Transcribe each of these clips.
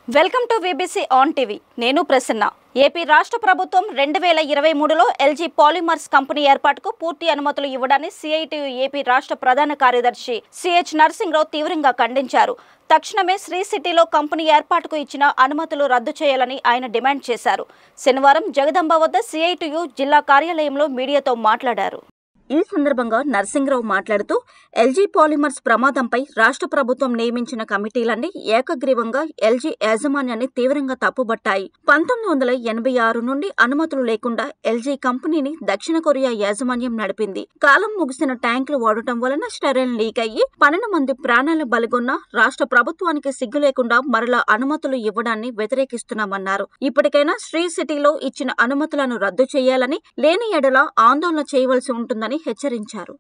welcome to VBC on TV నేను Prasanna AP రాష్ట్ర ప్రభుత్వం రెండు వేల ఇరవై మూడులో ఎల్జీ పాలిమర్స్ కంపెనీ ఏర్పాటుకు పూర్తి అనుమతులు ఇవ్వడాన్ని సిఐటియు ఏపీ రాష్ట్ర ప్రధాన కార్యదర్శి సిహెచ్ నరసింహరావు తీవ్రంగా ఖండించారు తక్షణమే శ్రీ సిటీలో కంపెనీ ఏర్పాటుకు ఇచ్చిన అనుమతులు రద్దు చేయాలని ఆయన డిమాండ్ చేశారు శనివారం జగదంబ వద్ద సిఐటియు జిల్లా కార్యాలయంలో మీడియాతో మాట్లాడారు ఈ సందర్భంగా నర్సింగ్రావు మాట్లాడుతూ ఎల్జీ పాలిమర్స్ ప్రమాదంపై రాష్ట్ర ప్రభుత్వం నియమించిన కమిటీలన్నీ ఏకగ్రీవంగా ఎల్జీ యాజమాన్యాన్ని తీవ్రంగా తప్పుబట్టాయి పంతొమ్మిది వందల ఎనభై ఆరు నుండి అనుమతులు లేకుండా ఎల్జీ కంపెనీని దక్షిణ కొరియా యాజమాన్యం నడిపింది కాలం ముగిసిన ట్యాంకులు వాడటం వలన స్టెరైన్ లీక్ అయ్యి పన్నెండు మంది ప్రాణాలు బలిగొన్న రాష్ట్ర ప్రభుత్వానికి సిగ్గు లేకుండా మరలా అనుమతులు ఇవ్వడాన్ని వ్యతిరేకిస్తున్నామన్నారు ఇప్పటికైనా శ్రీ సిటీలో ఇచ్చిన అనుమతులను రద్దు చేయాలని లేని ఎడల ఆందోళన చేయవలసి ఉంటుందని హెచ్చరించారు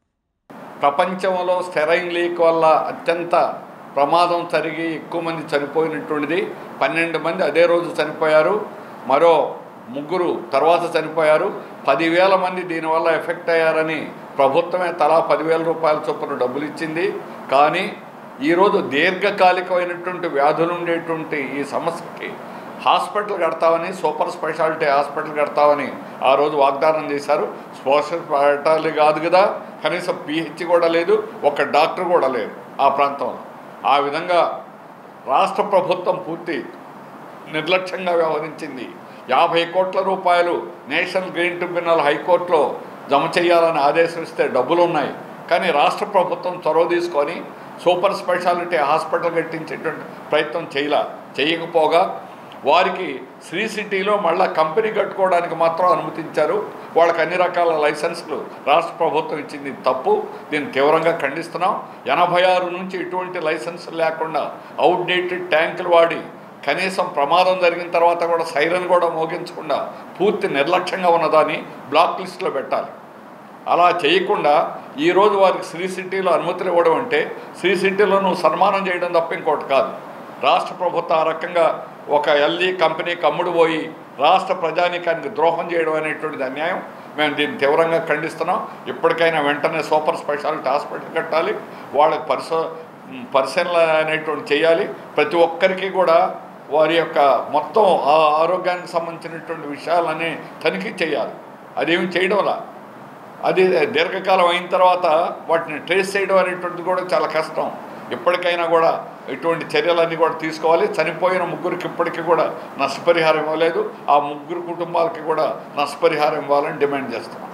ప్రపంచంలో స్టెరైన్ లీక్ వల్ల అత్యంత ప్రమాదం జరిగి ఎక్కువ మంది చనిపోయినటువంటిది పన్నెండు మంది అదే రోజు చనిపోయారు మరో ముగ్గురు తర్వాత చనిపోయారు పదివేల మంది దీనివల్ల ఎఫెక్ట్ అయ్యారని ప్రభుత్వమే తలా పదివేల రూపాయల చొప్పున డబ్బులు ఇచ్చింది కానీ ఈరోజు దీర్ఘకాలికమైనటువంటి వ్యాధులు ఉండేటువంటి ఈ సమస్యకి హాస్పిటల్ కడతామని సూపర్ స్పెషాలిటీ హాస్పిటల్ కడతామని ఆ రోజు వాగ్దానం చేశారు సూపర్ స్పెషాలిటీ కాదు కదా కనీసం పిహెచ్ కూడా లేదు ఒక డాక్టర్ కూడా లేరు ఆ ప్రాంతంలో ఆ విధంగా రాష్ట్ర ప్రభుత్వం పూర్తి నిర్లక్ష్యంగా వ్యవహరించింది యాభై కోట్ల రూపాయలు నేషనల్ గ్రీన్ ట్రిబ్యునల్ హైకోర్టులో జమ చేయాలని ఆదేశిస్తే డబ్బులు ఉన్నాయి కానీ రాష్ట్ర ప్రభుత్వం చొరవ తీసుకొని సూపర్ స్పెషాలిటీ హాస్పిటల్ కట్టించేటువంటి ప్రయత్నం చేయలే చేయకపోగా వారికి శ్రీ సిటీలో మళ్ళా కంపెనీ కట్టుకోవడానికి మాత్రం అనుమతించారు వాళ్ళకి అన్ని రకాల లైసెన్సులు రాష్ట్ర ప్రభుత్వం ఇచ్చింది తప్పు దీన్ని తీవ్రంగా ఖండిస్తున్నాం ఎనభై ఆరు నుంచి ఎటువంటి లైసెన్సులు లేకుండా అవుట్డేటెడ్ ట్యాంకులు వాడి కనీసం ప్రమాదం జరిగిన తర్వాత కూడా సైరన్ కూడా మోగించకుండా పూర్తి నిర్లక్ష్యంగా ఉన్నదాన్ని బ్లాక్ లిస్టులో పెట్టాలి అలా చేయకుండా ఈరోజు వారికి శ్రీ సిటీలో అనుమతులు ఇవ్వడం అంటే శ్రీ సిటీలో నువ్వు సన్మానం చేయడం తప్ప ఇంకోటి కాదు రాష్ట్ర ప్రభుత్వం ఆ రకంగా ఒక ఎల్జీ కంపెనీకి అమ్ముడు పోయి రాష్ట్ర ప్రజానీకానికి ద్రోహం చేయడం అనేటువంటిది అన్యాయం మేము దీన్ని తీవ్రంగా ఖండిస్తున్నాం ఇప్పటికైనా వెంటనే సూపర్ స్పెషాలిటీ హాస్పిటల్ కట్టాలి వాళ్ళకి పరిశో పరిశీలన అనేటువంటి చేయాలి ప్రతి ఒక్కరికి కూడా వారి యొక్క మొత్తం ఆ ఆరోగ్యానికి సంబంధించినటువంటి విషయాలన్నీ తనిఖీ చేయాలి అదేమి చేయడంలా అది దీర్ఘకాలం అయిన తర్వాత వాటిని ట్రేస్ చేయడం అనేటువంటిది కూడా చాలా కష్టం ఇప్పటికైనా కూడా ఇటువంటి చర్యలన్నీ కూడా తీసుకోవాలి చనిపోయిన ముగ్గురికి ఇప్పటికీ కూడా నష్టపరిహారం ఇవ్వలేదు ఆ ముగ్గురు కుటుంబాలకి కూడా నష్టపరిహారం ఇవ్వాలని డిమాండ్ చేస్తున్నాం